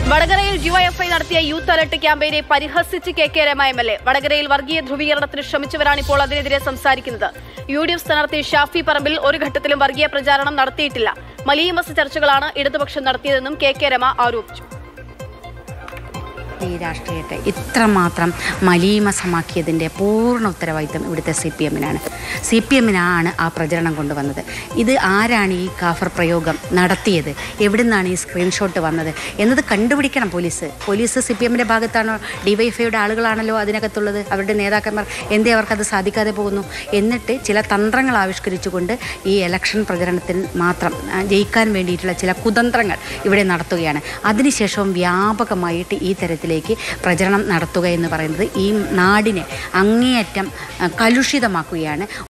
വടകരയിൽ ഡിവൈഎഫ്ഐ നടത്തിയ youth alert ക്യാമ്പയിനെ പരിഹസിച്ച് K K Rema M L A വടകരയിൽ വർഗീയ ധ്രുവീകരണത്തിന് ശ്രമിച്ചവരാണ് ഇപ്പോൾ അതിനെതിരെ സംസാരിക്കുന്നത് യു ഡി എഫ് സ്ഥാനാർത്ഥി ഷാഫി പറമ്പിൽ ഒരു ഘട്ടത്തിലും വർഗീയ പ്രചാരണം നടത്തിയിട്ടില്ല മലീമസ് ചർച്ചകളാണ് ഇടതുപക്ഷം നടത്തിയതെന്നും കെ കെ രമ ആരോപിച്ചു ഈ രാഷ്ട്രീയത്തെ ഇത്രമാത്രം മലീമസമാക്കിയതിൻ്റെ പൂർണ്ണ ഉത്തരവാദിത്തം ഇവിടുത്തെ സി പി എമ്മിനാണ് സി പി എമ്മിനാണ് ആ പ്രചരണം കൊണ്ടുവന്നത് ഇത് ആരാണ് ഈ കാഫർ പ്രയോഗം നടത്തിയത് എവിടെ നിന്നാണ് ഈ സ്ക്രീൻഷോട്ട് വന്നത് എന്നത് കണ്ടുപിടിക്കണം പോലീസ് പോലീസ് സി പി എമ്മിൻ്റെ ഭാഗത്താണോ ഡിവൈഫൈയുടെ ആളുകളാണല്ലോ അതിനകത്തുള്ളത് അവരുടെ നേതാക്കന്മാർ എന്തേ അവർക്കത് സാധിക്കാതെ പോകുന്നു എന്നിട്ട് ചില തന്ത്രങ്ങൾ ആവിഷ്കരിച്ചുകൊണ്ട് ഈ ഇലക്ഷൻ പ്രചരണത്തിൽ മാത്രം ആ, ജയിക്കാൻ വേണ്ടിയിട്ടുള്ള ചില കുതന്ത്രങ്ങൾ ഇവിടെ നടത്തുകയാണ് അതിനുശേഷവും വ്യാപകമായിട്ട് ഈ തരത്തിലേക്ക് പ്രചരണം നടത്തുക എന്ന് പറയുന്നത് ഈ നാടിനെ അങ്ങേയറ്റം ആ, കലുഷിതമാക്കുകയാണ്